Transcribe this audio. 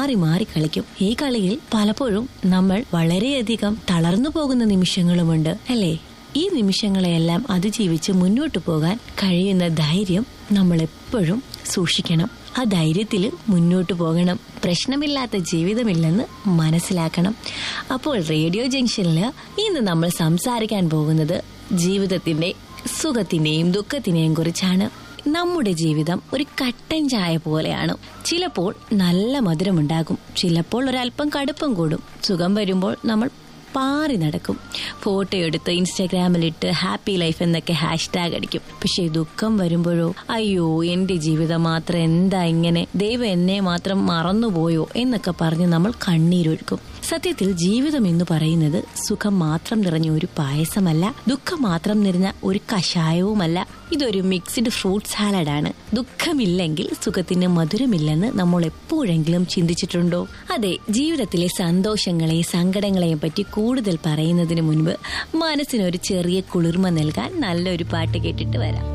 മാറി മാറി കളിക്കും ഈ കളിയിൽ പലപ്പോഴും നമ്മൾ വളരെയധികം തളർന്നു പോകുന്ന നിമിഷങ്ങളുമുണ്ട് അല്ലേ ഈ നിമിഷങ്ങളെയെല്ലാം അതിജീവിച്ച് മുന്നോട്ടു പോകാൻ കഴിയുന്ന ധൈര്യം നമ്മൾ എപ്പോഴും സൂക്ഷിക്കണം ആ ധൈര്യത്തിൽ മുന്നോട്ടു പോകണം പ്രശ്നമില്ലാത്ത ജീവിതമില്ലെന്ന് മനസ്സിലാക്കണം അപ്പോൾ റേഡിയോ ജംഗ്ഷനിൽ ഇന്ന് നമ്മൾ സംസാരിക്കാൻ പോകുന്നത് ജീവിതത്തിന്റെ സുഖത്തിന്റെയും ദുഃഖത്തിനെയും കുറിച്ചാണ് നമ്മുടെ ജീവിതം ഒരു കട്ടൻ ചായ പോലെയാണ് ചിലപ്പോൾ നല്ല മധുരമുണ്ടാകും ചിലപ്പോൾ ഒരല്പം കടുപ്പം കൂടും സുഖം വരുമ്പോൾ നമ്മൾ പാറി നടക്കും ഫോട്ടോ എടുത്ത് ഇൻസ്റ്റാഗ്രാമിലിട്ട് ഹാപ്പി ലൈഫ് എന്നൊക്കെ ഹാഷ്ടാഗ് അടിക്കും പക്ഷേ ദുഃഖം വരുമ്പോഴോ അയ്യോ എന്റെ ജീവിതം മാത്രം എന്താ ഇങ്ങനെ ദൈവം എന്നെ മാത്രം മറന്നുപോയോ എന്നൊക്കെ പറഞ്ഞ് നമ്മൾ കണ്ണീരൊഴുക്കും സത്യത്തിൽ ജീവിതം എന്ന് പറയുന്നത് സുഖം മാത്രം നിറഞ്ഞ ഒരു പായസമല്ല ദുഃഖം മാത്രം നിറഞ്ഞ ഒരു കഷായവുമല്ല ഇതൊരു മിക്സ്ഡ് ഫ്രൂട്ട് സാലഡാണ് ദുഃഖമില്ലെങ്കിൽ സുഖത്തിന് മധുരമില്ലെന്ന് നമ്മൾ എപ്പോഴെങ്കിലും ചിന്തിച്ചിട്ടുണ്ടോ അതെ ജീവിതത്തിലെ സന്തോഷങ്ങളെയും സങ്കടങ്ങളെയും പറ്റി കൂടുതൽ പറയുന്നതിന് മുൻപ് മനസ്സിനൊരു ചെറിയ കുളിർമ നൽകാൻ നല്ലൊരു പാട്ട് കേട്ടിട്ട് വരാം